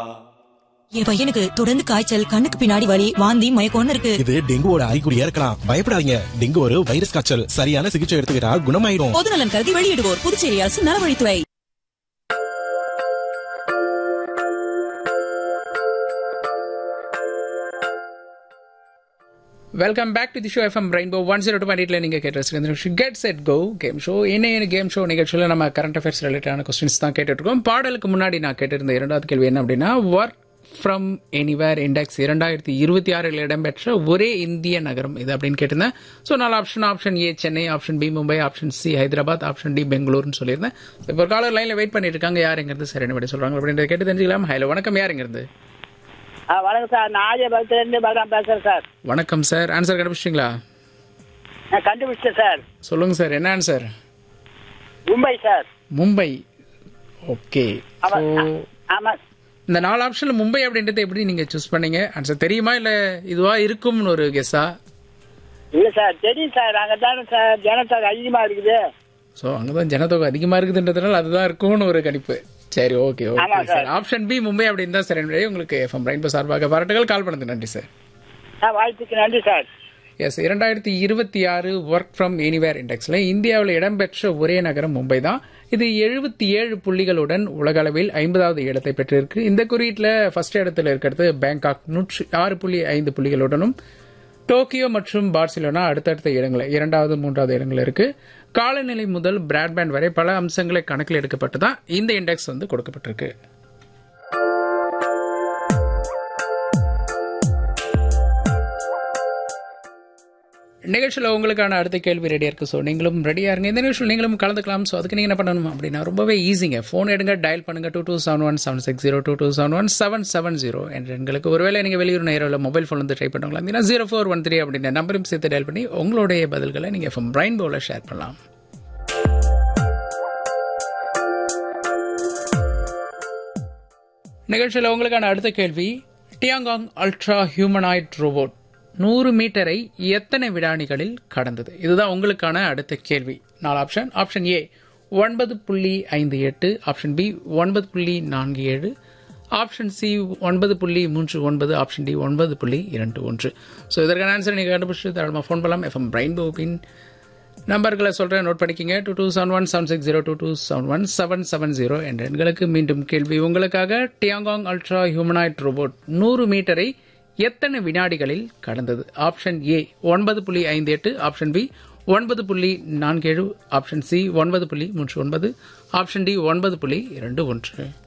என் பையனுக்கு தொடர்ந்து காய்ச்சல் கண்ணுக்கு பின்னாடி வலி வாந்தி மயக்கம்னு இருக்கு இது டெங்குவோட அறிகுறியா இருக்கலாம் பயப்படாதீங்க டெங்கு ஒரு வைரஸ் காய்ச்சல் சரியான சிகிச்சை எடுத்துக்கிட்டா குணமாயிரும் பொதுநலன் கருதி வெளியிடுவோர் புதுச்சேரி அரசு நலவழித்துறை welcome back to the show FM Rainbow one zero two பாயிண்ட்ல நீங்க கேட்டு get set go game show என்ன கேம் ஷோ நிகழ்ச்சியில் நம்ம கரண்ட் அஃபேர்ஸ் ரிலேட்டடான கொஸ்டின்ஸ் தான் கேட்டுட்டு இருக்கோம் பாடலுக்கு முன்னாடி நான் கேட்டிருந்த இரண்டாவது கேள்வி என்ன அப்படின்னா ஒர்க் ஃப்ரம் எனிவேர் இண்டெக்ஸ் இரண்டாயிரத்தி இருபத்தி ஆறில் இடம்பெற்ற ஒரே இந்திய நகரம் இது அப்படின்னு கேட்டிருந்தேன் ஸோ நாலு option option A Chennai option B Mumbai option C Hyderabad option D பெங்களூர்னு சொல்லியிருந்தேன் இப்போ ஒரு காலர் லைனில் வெயிட் பண்ணிட்டு இருக்காங்க யாருங்கிறது சரி என்ன சொல்றாங்க அப்படின்றத கேட்டு தெரிஞ்சுக்கலாம் ஹலோ வணக்கம் யாருங்கிறது ஆ வணக்கம் சார் நான் ஆரியபலத்திலேருந்து பலராம் பேசுகிறேன் சார் வணக்கம் சார் ஆன்சர் கண்டுபிடிச்சிங்களா நான் கண்டுபிடிச்சேன் சார் சொல்லுங்க சார் என்ன answer Mumbai sir Mumbai okay ஆமா ஸோ ஆமாம் இந்த நாலு ஆப்ஷன்ல மும்பை அப்படின்றத எப்படி நீங்க சூஸ் பண்ணீங்க ஆன்சர் தெரியுமா இல்ல இதுவா இருக்கும்னு ஒரு கெஸ்ஸா இல்லை சார் தெரியும் சார் அங்கே தானே சார் ஜனத்தொகை அதிகமாக இருக்குது ஸோ அங்கதான் ஜனத்தொகை அதிகமா இருக்குதுன்றதுனால அதுதான் இருக்கும்னு ஒரு கணிப்பு சரி ஓகே ஓகே ஆமா, சார் ஆப்ஷன் பி மும்பை அப்படின்னு தான் சார் என்னுடைய உங்களுக்கு எஃப்எம் ரெயின்போ சார்பாக பாராட்டுகள் கால் பண்ணது நன்றி சார் ஆ வாய்ப்புக்கு நன்றி சார் எஸ் இரண்டாயிரத்தி இருபத்தி ஆறு ஒர்க் ஃப்ரம் எனிவேர் இண்டெக்ஸ்ல இந்தியாவில் இடம்பெற்ற ஒரே நகரம் மும்பை தான் இது எழுபத்தி ஏழு புள்ளிகளுடன் உலகளவில் ஐம்பதாவது இடத்தை பெற்றிருக்கு இந்த குறியீட்டில் ஃபர்ஸ்ட் இடத்துல இருக்கிறது பேங்காக் நூற்றி ஆறு புள்ளி ஐந்து புள்ளிகளுடனும் டோக்கியோ மற்றும் பார்சிலோனா அடுத்தடுத்த இடங்கள் இரண்டாவது மூன்றாவது இடங்கள் இருக்கு காலநிலை முதல் பிராட்பேண்ட் வரை பல அம்சங்களை கணக்கில் எடுக்கப்பட்டு தான் இந்த இண்டெக்ஸ் வந்து கொடுக்கப்பட்டிருக்கு நிகழ்ச்சியில் உங்களுக்கான அடுத்த கேள்வி ரெடியாக இருக்கு ஸோ நீங்களும் ரெடியாக இருங்க இந்த நிகழ்ச்சியில் நீங்களும் கலந்துக்கலாம் ஸோ அதுக்கு நீங்கள் என்ன பண்ணணும் அப்படின்னா ரொம்பவே ஈஸிங்க ஃபோன் எடுங்க டயல் பண்ணுங்க two two seven one seven six zero two two seven one seven seven zero என்ற எண்களுக்கு ஒருவேளை நீங்கள் வெளியூர் நேரில் மொபைல் ஃபோன் வந்து ட்ரை பண்ணுங்களா அப்படின்னா ஜீரோ ஃபோர் ஒன் த்ரீ அப்படின்ற நம்பரும் சேர்த்து டயல் பண்ணி உங்களுடைய பதில்களை நீங்கள் ஃப்ரம் பிரைன் போல ஷேர் பண்ணலாம் நிகழ்ச்சியில் உங்களுக்கான அடுத்த கேள்வி டியாங்காங் அல்ட்ரா ஹியூமனாய்ட் ரோபோட் நூறு மீட்டரை எத்தனை வினாடிகளில் கடந்தது இதுதான் உங்களுக்கான அடுத்த கேள்வி நாலு ஆப்ஷன் ஆப்ஷன் ஏ ஒன்பது புள்ளி ஐந்து எட்டு ஆப்ஷன் பி ஒன்பது புள்ளி நான்கு ஏழு ஆப்ஷன் சி ஒன்பது புள்ளி மூன்று ஒன்பது ஆப்ஷன் டி ஒன்பது புள்ளி இரண்டு ஒன்று ஸோ இதற்கான ஆன்சர் நீங்கள் கண்டுபிடிச்சு தாராளமாக ஃபோன் பண்ணலாம் எஃப்எம் பிரைன் போபின் நம்பர்களை சொல்கிறேன் நோட் பண்ணிக்கிங்க two two seven one seven six zero two two seven one seven seven zero என்ற எண்களுக்கு மீண்டும் கேள்வி உங்களுக்காக டியாங்காங் அல்ட்ரா ஹியூமனாய்ட் ரோபோட் நூறு மீட்டரை எத்தனை வினாடிகளில் கடந்தது ஆப்ஷன் ஏ ஒன்பது புள்ளி ஐந்து எட்டு ஆப்ஷன் பி ஒன்பது புள்ளி நான்கு ஏழு ஆப்ஷன் சி ஒன்பது புள்ளி மூன்று ஒன்பது ஆப்ஷன் டி ஒன்பது புள்ளி இரண்டு ஒன்று